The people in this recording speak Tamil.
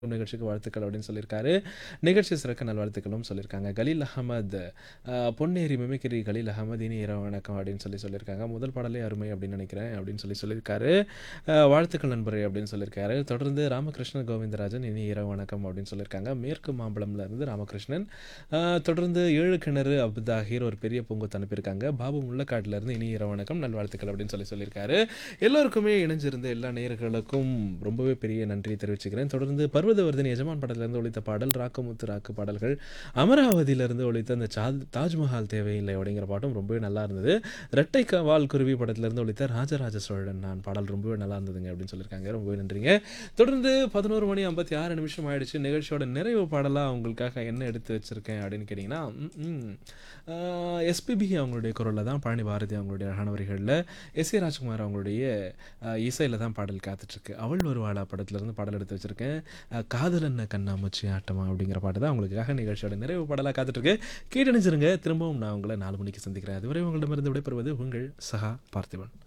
நிகழ்ச்சிக்கு வாழ்த்துக்கள் அப்படின்னு சொல்லியிருக்காரு நிகழ்ச்சி சிறக்க நல்வாழ்த்துக்களும் சொல்லியிருக்காங்க கலீல் அகமது அஹ், பொன்னேரி மிமிக்கிரி கலீல் அகமது இனி இரவு வணக்கம் அப்படின்னு சொல்லி சொல்லியிருக்காங்க முதல் பாடலே அருமை அப்படின்னு நினைக்கிறேன் அப்படின்னு சொல்லி சொல்லியிருக்காரு அஹ், வாழ்த்துக்கள் நண்பரே அப்படின்னு சொல்லியிருக்காரு தொடர்ந்து ராமகிருஷ்ணன் கோவிந்தராஜன் இனி இரவு வணக்கம் அப்படின்னு சொல்லியிருக்காங்க மேற்கு மாம்பழம்ல இருந்து ராமகிருஷ்ணன் அஹ், தொடர்ந்து ஏழு கிணறு அப்தாஹீர் ஒரு பெரிய பூங்கொத்து அனுப்பியிருக்காங்க பாபு முள்ளக்காட்டுல இருந்து இனி இரவு வணக்கம் நல்வாழ்த்துக்கள் அப்படின்னு சொல்லி சொல்லியிருக்காரு எல்லோருக்குமே இணைஞ்சிருந்த எல்லா நேயர்களுக்கும் ரொம்பவே பெரிய நன்றி தெரிவிச்சுக்கிறேன் தொடர்ந்து பர்வதவர்தன் எஜமான் படத்திலிருந்து ஒழித்த பாடல் ராக்கமுத்து ராக்கு பாடல்கள் அமராவதியிலிருந்து ஒழித்த அந்த சா தாஜ்மஹால் தேவையில்லை அப்படிங்கிற பாட்டும் ரொம்பவே நல்லா இருந்தது ரெட்டை க- வால் குருவி படத்திலிருந்து ஒழித்த ராஜராஜ சோழன் நான் பாடல் ரொம்பவே நல்லா இருந்ததுங்க அப்படின்னு சொல்லியிருக்காங்க ரொம்பவே நன்றிங்க தொடர்ந்து பதினோரு மணி ஐம்பத்தி ஆறு நிமிஷம் ஆயிடுச்சு நிகழ்ச்சியோட நிறைவு பாடலாக உங்களுக்காக என்ன எடுத்து வச்சிருக்கேன் அப்படின்னு கேட்டிங்கன்னா எஸ்பிபி அவங்களுடைய குரலில் தான் பழனி பாரதி அவங்களுடைய அழகான வரிகளில் எஸ் ஏ ராஜ்குமார் அவங்களுடைய இசையில் தான் பாடல் காத்துட்ருக்கு அவள் வருவாளா படத்துலேருந்து பாடல் எடுத்து வச்சுருக்கேன் காதலன்ன கண்ணாமூச்சி ஆட்டமா அப்படிங்கிற பாட்டு தான் உங்களுக்காக நிகழ்ச்சியோட நிறைவு பாடலாக காத்துட்ருக்கு கேட்டு நினைச்சிருங்க திரும்பவும் நான் உங்களை நாலு மணிக்கு சந்திக்கிறேன் அதுவரை உங்களிடமிருந்து விடைபெறுவது உங்கள் சகா பார்த்திபன்